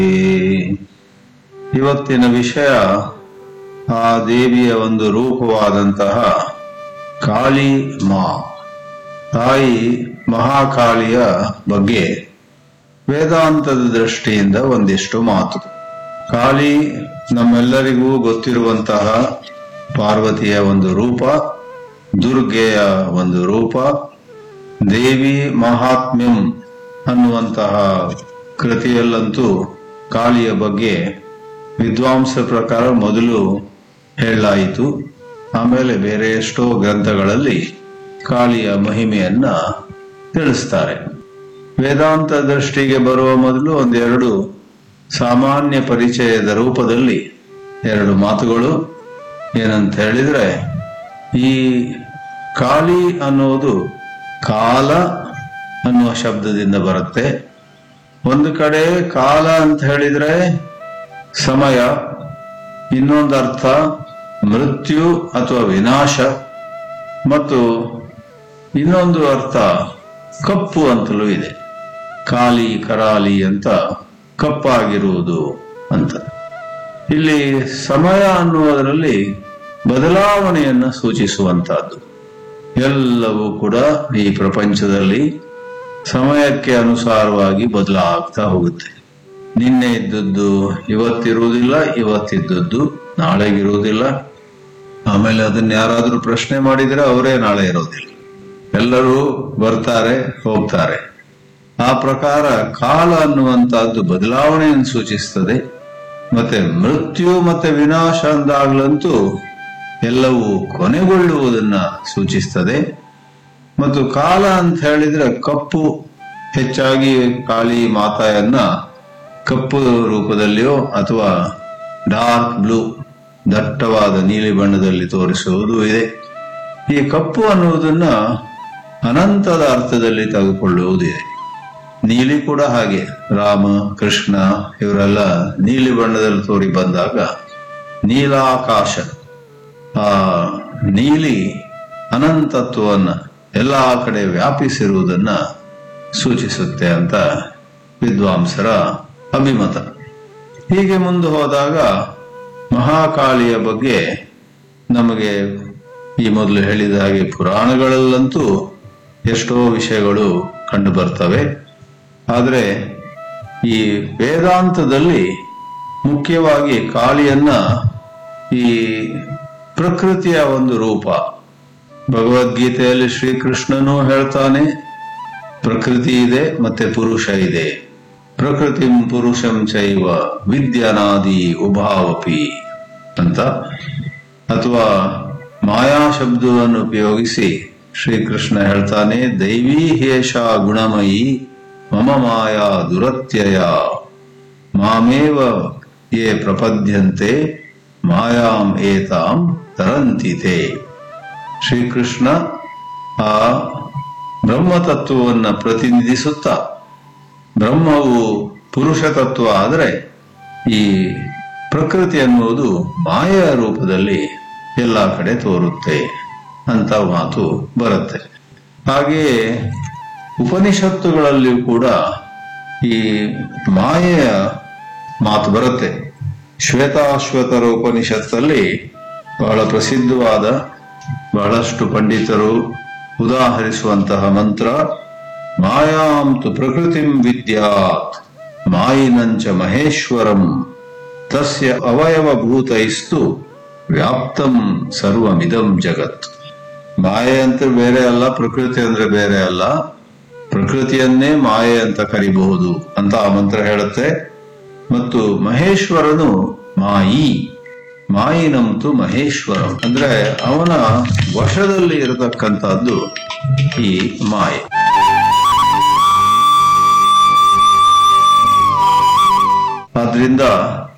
ಇವತ್ತಿನ ವಿಷಯ ಆ ದೇವಿಯ ಒಂದು ರೂಪವಾದಂತಹ ಕಾಳಿ ಮಾ ತಾಯಿ ಮಹಾಕಾಳಿಯ ಬಗ್ಗೆ ವೇದಾಂತದ ದೃಷ್ಟಿಯಿಂದ ಒಂದಿಷ್ಟು ಮಾತು ಕಾಳಿ ನಮ್ಮೆಲ್ಲರಿಗೂ ಗೊತ್ತಿರುವಂತಹ ಪಾರ್ವತಿಯ ಒಂದು ರೂಪ ದುರ್ಗೆಯ ಒಂದು ರೂಪ ದೇವಿ ಮಹಾತ್ಮ್ಯಂ ಅನ್ನುವಂತಹ ಕೃತಿಯಲ್ಲಂತೂ ಕಾಳಿಯ ಬಗ್ಗೆ ವಿದ್ವಾಂಸರ ಪ್ರಕಾರ ಮೊದಲು ಹೇಳಲಾಯಿತು ಆಮೇಲೆ ಬೇರೆ ಎಷ್ಟೋ ಗ್ರಂಥಗಳಲ್ಲಿ ಕಾಳಿಯ ಮಹಿಮೆಯನ್ನ ತಿಳಿಸ್ತಾರೆ ವೇದಾಂತ ದೃಷ್ಟಿಗೆ ಬರುವ ಮೊದಲು ಒಂದೆರಡು ಸಾಮಾನ್ಯ ಪರಿಚಯದ ರೂಪದಲ್ಲಿ ಎರಡು ಮಾತುಗಳು ಏನಂತ ಹೇಳಿದ್ರೆ ಈ ಕಾಳಿ ಅನ್ನೋದು ಕಾಲ ಅನ್ನುವ ಶಬ್ದದಿಂದ ಬರುತ್ತೆ ಒಂದು ಕಡೆ ಕಾಲ ಅಂತ ಹೇಳಿದ್ರೆ ಸಮಯ ಇನ್ನೊಂದು ಅರ್ಥ ಮೃತ್ಯು ಅಥವಾ ವಿನಾಶ ಮತ್ತು ಇನ್ನೊಂದು ಅರ್ಥ ಕಪ್ಪು ಅಂತಲೂ ಇದೆ ಕಾಲಿ ಕರಾಲಿ ಅಂತ ಕಪ್ಪಾಗಿರುವುದು ಅಂತ ಇಲ್ಲಿ ಸಮಯ ಅನ್ನುವುದರಲ್ಲಿ ಬದಲಾವಣೆಯನ್ನ ಸೂಚಿಸುವಂತಹದ್ದು ಎಲ್ಲವೂ ಕೂಡ ಈ ಪ್ರಪಂಚದಲ್ಲಿ ಸಮಯಕ್ಕೆ ಅನುಸಾರವಾಗಿ ಬದಲಾಗ್ತಾ ಹೋಗುತ್ತೆ ನಿನ್ನೆ ಇದ್ದದ್ದು ಇವತ್ತಿರುವುದಿಲ್ಲ ಇವತ್ತಿದ್ದದ್ದು ನಾಳೆಗಿರುವುದಿಲ್ಲ ಆಮೇಲೆ ಅದನ್ನ ಯಾರಾದ್ರೂ ಪ್ರಶ್ನೆ ಮಾಡಿದ್ರೆ ಅವರೇ ನಾಳೆ ಇರೋದಿಲ್ಲ ಎಲ್ಲರೂ ಬರ್ತಾರೆ ಹೋಗ್ತಾರೆ ಆ ಪ್ರಕಾರ ಕಾಲ ಅನ್ನುವಂತಹದ್ದು ಬದಲಾವಣೆಯನ್ನು ಸೂಚಿಸ್ತದೆ ಮತ್ತೆ ಮೃತ್ಯು ಮತ್ತೆ ವಿನಾಶ ಅಂದಾಗ್ಲಂತೂ ಎಲ್ಲವೂ ಕೊನೆಗೊಳ್ಳುವುದನ್ನ ಸೂಚಿಸ್ತದೆ ಮತ್ತು ಕಾಲ ಅಂತ ಹೇಳಿದ್ರೆ ಕಪ್ಪು ಹೆಚ್ಚಾಗಿ ಕಾಳಿ ಮಾತೆಯನ್ನ ಕಪ್ಪು ರೂಪದಲ್ಲಿಯೋ ಅಥವಾ ಡಾರ್ಕ್ ಬ್ಲೂ ದಟ್ಟವಾದ ನೀಲಿ ಬಣ್ಣದಲ್ಲಿ ತೋರಿಸುವುದು ಇದೆ ಈ ಕಪ್ಪು ಅನ್ನುವುದನ್ನ ಅನಂತದ ಅರ್ಥದಲ್ಲಿ ತೆಗೆದುಕೊಳ್ಳುವುದಿದೆ ನೀಲಿ ಕೂಡ ಹಾಗೆ ರಾಮ ಕೃಷ್ಣ ಇವರೆಲ್ಲ ನೀಲಿ ಬಣ್ಣದಲ್ಲಿ ತೋರಿ ಬಂದಾಗ ನೀಲಾಕಾಶ ಆ ನೀಲಿ ಅನಂತತ್ವವನ್ನ ಎಲ್ಲಾ ಕಡೆ ವ್ಯಾಪಿಸಿರುವುದನ್ನ ಸೂಚಿಸುತ್ತೆ ಅಂತ ವಿದ್ವಾಂಸರ ಅಭಿಮತ ಹೀಗೆ ಮುಂದೆ ಹೋದಾಗ ಮಹಾಕಾಳಿಯ ಬಗ್ಗೆ ನಮಗೆ ಈ ಮೊದಲು ಹೇಳಿದ ಹಾಗೆ ಪುರಾಣಗಳಲ್ಲಂತೂ ಎಷ್ಟೋ ವಿಷಯಗಳು ಕಂಡು ಬರ್ತವೆ ಆದರೆ ಈ ವೇದಾಂತದಲ್ಲಿ ಮುಖ್ಯವಾಗಿ ಕಾಳಿಯನ್ನ ಈ ಪ್ರಕೃತಿಯ ಒಂದು ರೂಪ ಭಗವದ್ಗೀತೆಯಲ್ಲಿ ಶ್ರೀಕೃಷ್ಣನು ಹೇಳ್ತಾನೆ ಪ್ರಕೃತಿ ಇದೆ ಮತ್ತೆ ಪುರುಷ ಇದೆ ಪ್ರಕೃತಿ ಪುರುಷಂ ಚೈವ ವಿದ್ಯನಾದಿ ಉಭಾವಪಿ ಅಂತ ಅಥವಾ ಮಾಯಾ ಶಬ್ದವನ್ನು ಉಪಯೋಗಿಸಿ ಶ್ರೀಕೃಷ್ಣ ಹೇಳ್ತಾನೆ ದೈವೀ ಹೇಷ ಗುಣಮಯಿ ಮಮ ಮಾಯಾ ದುರತ್ಯಯ ಮಾಮೇವ ಯೇ ಪ್ರಪದ್ಯಂತೆ ಮಾಯಾಂ ಏತಾಂ ತರಂತಿತೆ ಶ್ರೀಕೃಷ್ಣ ಆ ಬ್ರಹ್ಮತತ್ವವನ್ನು ಪ್ರತಿನಿಧಿಸುತ್ತಾ ಬ್ರಹ್ಮವು ಪುರುಷ ತತ್ವ ಆದರೆ ಈ ಪ್ರಕೃತಿ ಅನ್ನುವುದು ಮಾಯಾ ರೂಪದಲ್ಲಿ ಎಲ್ಲ ಕಡೆ ತೋರುತ್ತೆ ಅಂತ ಮಾತು ಬರುತ್ತೆ ಹಾಗೆಯೇ ಉಪನಿಷತ್ತುಗಳಲ್ಲಿಯೂ ಕೂಡ ಈ ಮಾಯೆಯ ಮಾತು ಬರುತ್ತೆ ಶ್ವೇತಾಶ್ವತರ ಉಪನಿಷತ್ತಲ್ಲಿ ಬಹಳ ಪ್ರಸಿದ್ಧವಾದ ಬಹಳಷ್ಟು ಪಂಡಿತರು ಉದಾಹರಿಸುವಂತಹ ಮಂತ್ರ ಮಾಯಾಂತು ಪ್ರಕೃತಿಂ ವಿದ್ಯಾತ್ ಮಾಯಿನಂಚ ಮಹೇಶ್ವರಂ ತಸ್ಯ ಅವಯವಭೂತೈಸ್ತು ವ್ಯಾಪ್ತಂ ಸರ್ವಮಿದಂ ಜಗತ್ ಮಾಯೆ ಅಂತ ಬೇರೆ ಅಲ್ಲ ಪ್ರಕೃತಿ ಅಂದ್ರೆ ಬೇರೆ ಅಲ್ಲ ಪ್ರಕೃತಿಯನ್ನೇ ಮಾಯೆ ಅಂತ ಕರಿಬಹುದು ಅಂತ ಆ ಮಂತ್ರ ಹೇಳುತ್ತೆ ಮತ್ತು ಮಹೇಶ್ವರನು ಮಾಯಿ ಮಾಯಿನಂತು ಮಹೇಶ್ವರಂ ಅಂದ್ರೆ ಅವನ ವಶದಲ್ಲಿ ಇರತಕ್ಕಂತಹದ್ದು ಈ ಮಾಯೆ ಆದ್ರಿಂದ